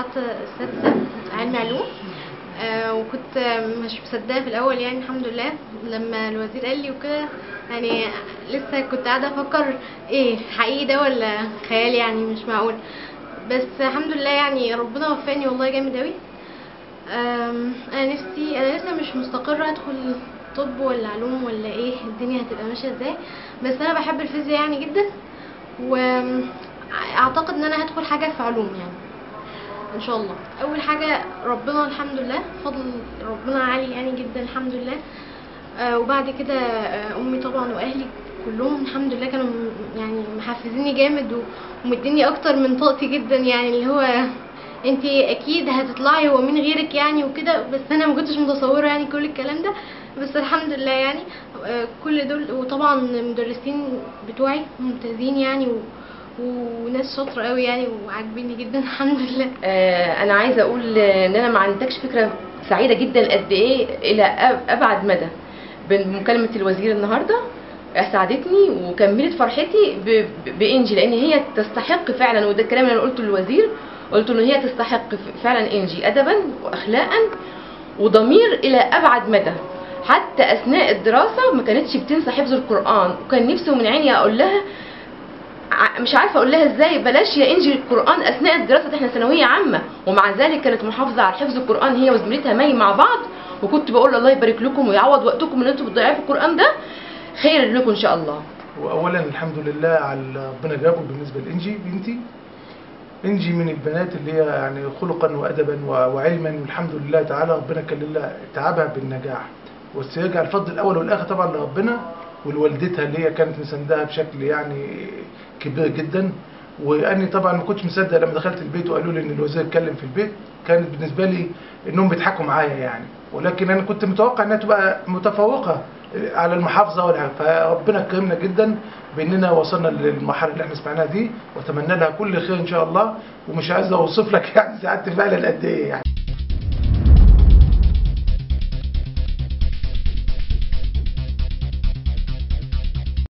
السادسة علم علوم آه، وكنت مش مصدقة في الأول يعني الحمد لله لما الوزير قال لي وكده يعني لسه كنت قاعدة أفكر إيه حقيقي ده ولا خيال يعني مش معقول بس الحمد لله يعني ربنا وفاني والله جامد أوي أم، انا نفسي انا لسه مش مستقره ادخل طب ولا علوم ولا ايه الدنيا هتبقى ماشيه ازاي بس انا بحب الفيزياء يعني جدا واعتقد ان انا هدخل حاجه في علوم يعني ان شاء الله اول حاجه ربنا الحمد لله فضل ربنا عالي يعني جدا الحمد لله آه، وبعد كده آه، امي طبعا واهلي كلهم الحمد لله كانوا م- يعني محفزيني جامد و- ومديني اكتر من طاقتي جدا يعني اللي هو انت اكيد هتطلعي هو مين غيرك يعني وكده بس انا ما كنتش متصوره يعني كل الكلام ده بس الحمد لله يعني آه، كل دول وطبعا المدرسين بتوعي ممتازين يعني و... وناس شاطره قوي يعني وعاجبيني جدا الحمد لله آه، انا عايزه اقول آه، ان انا ما عندكش فكره سعيده جدا قد ايه الى أب- ابعد مدى بمكالمه الوزير النهارده اسعدتني وكملت فرحتي ب- ب- بانجي لان هي تستحق فعلا وده الكلام اللي انا قلته للوزير قلت ان هي تستحق ف- فعلا انجي ادبا واخلاقا وضمير الى ابعد مدى حتى اثناء الدراسه ما كانتش بتنسى حفظ القران وكان نفسي من عيني اقول لها ع- مش عارفه اقول لها ازاي بلاش يا انجي القران اثناء الدراسه احنا ثانويه عامه ومع ذلك كانت محافظه على حفظ القران هي وزميلتها مي مع بعض وكنت بقول الله يبارك لكم ويعوض وقتكم ان انتم بتضيعوا في القران ده خير لكم ان شاء الله واولا الحمد لله على اللي ربنا جابه بالنسبه لانجي بنتي انجي من البنات اللي هي يعني خلقا وادبا و- وعلما والحمد لله تعالى ربنا كلل لها تعبها بالنجاح بس يرجع الفضل الاول والاخر طبعا لربنا ولوالدتها اللي هي كانت مساندها بشكل يعني كبير جدا واني طبعا ما كنتش مصدق لما دخلت البيت وقالوا لي ان الوزير اتكلم في البيت كانت بالنسبه لي انهم بيضحكوا معايا يعني ولكن انا كنت متوقع انها تبقى متفوقه على المحافظه والع- فربنا كرمنا جدا باننا وصلنا للمرحله اللي احنا سمعناها دي واتمنى لها كل خير ان شاء الله ومش عايز اوصف لك يعني سعادتي فعلا قد ايه يعني